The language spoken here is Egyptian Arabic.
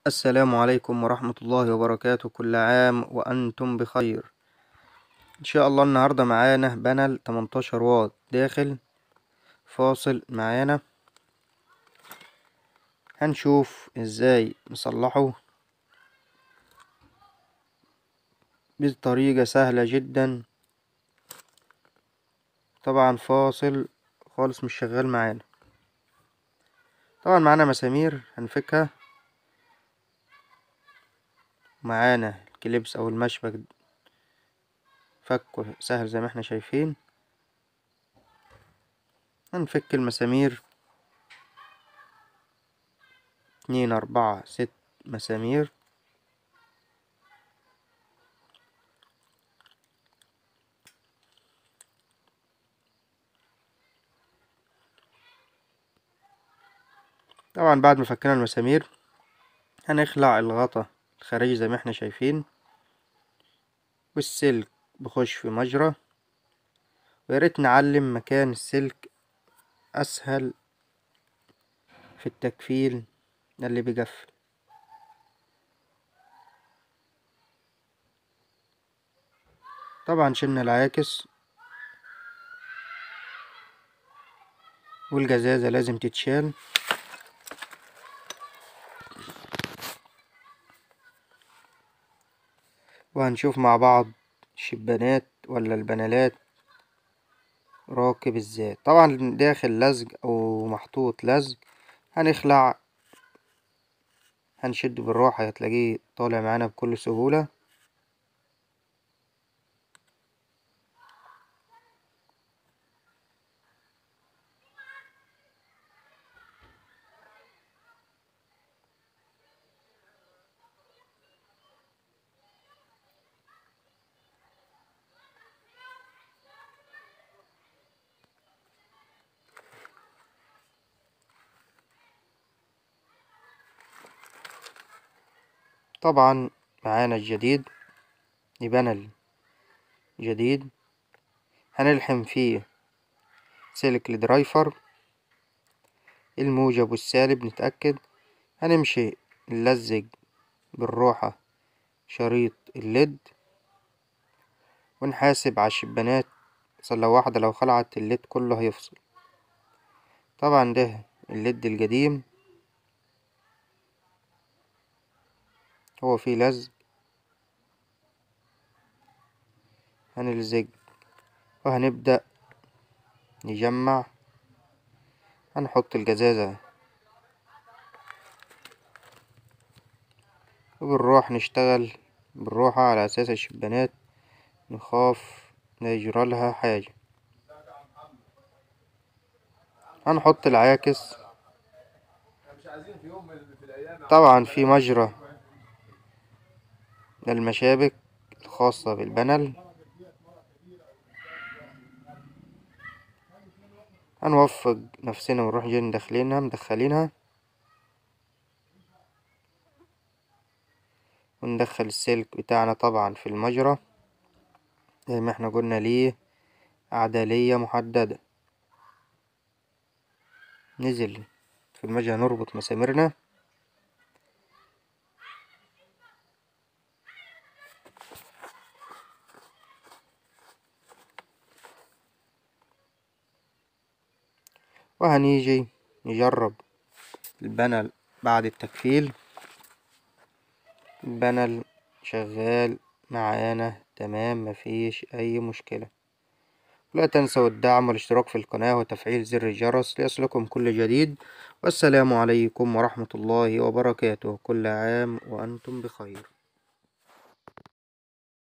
السلام عليكم ورحمة الله وبركاته كل عام وأنتم بخير إن شاء الله النهاردة معانا بانل 18 واط داخل فاصل معانا هنشوف ازاي نصلحه بطريقة سهلة جدا طبعا فاصل خالص مش شغال معانا طبعا معانا مسامير هنفكها معانا الكليبس او المشبك فكه سهل زي ما احنا شايفين هنفك المسامير اتنين اربعة ست مسامير طبعا بعد ما فكنا المسامير هنخلع الغطا الخارجي زي ما احنا شايفين والسلك بخش في مجرى وياريت نعلم مكان السلك اسهل في التكفيل اللي بيقفل طبعا شلنا العاكس والجزازة لازم تتشال وهنشوف مع بعض الشبانات ولا البنالات راكب ازاي طبعا داخل لزق او محطوط لزق هنخلع هنشد بالراحة هتلاقيه طالع معانا بكل سهولة طبعا معانا الجديد بانل جديد هنلحم فيه سلك الدرايفر الموجب والسالب نتأكد هنمشي نلزق بالروحة شريط الليد ونحاسب على الشبانات صلة واحدة لو خلعت الليد كله هيفصل طبعا ده الليد القديم هو فيه لزق هنلزق وهنبدأ نجمع هنحط الجزازة وبنروح نشتغل بالروحة على أساس الشبانات نخاف لا يجرالها حاجة هنحط العاكس طبعا في مجرى للمشابك الخاصة بالبنل هنوفق نفسنا ونروح جاي مدخلينها مدخلينها وندخل السلك بتاعنا طبعا في المجرى زي ما احنا قلنا ليه عدلية محددة نزل في المجرى نربط مساميرنا وهنيجي نجرب البانل بعد التكفيل البانل شغال معانا تمام مفيش اي مشكلة لا تنسوا الدعم والاشتراك في القناة وتفعيل زر الجرس ليصلكم كل جديد والسلام عليكم ورحمة الله وبركاته كل عام وأنتم بخير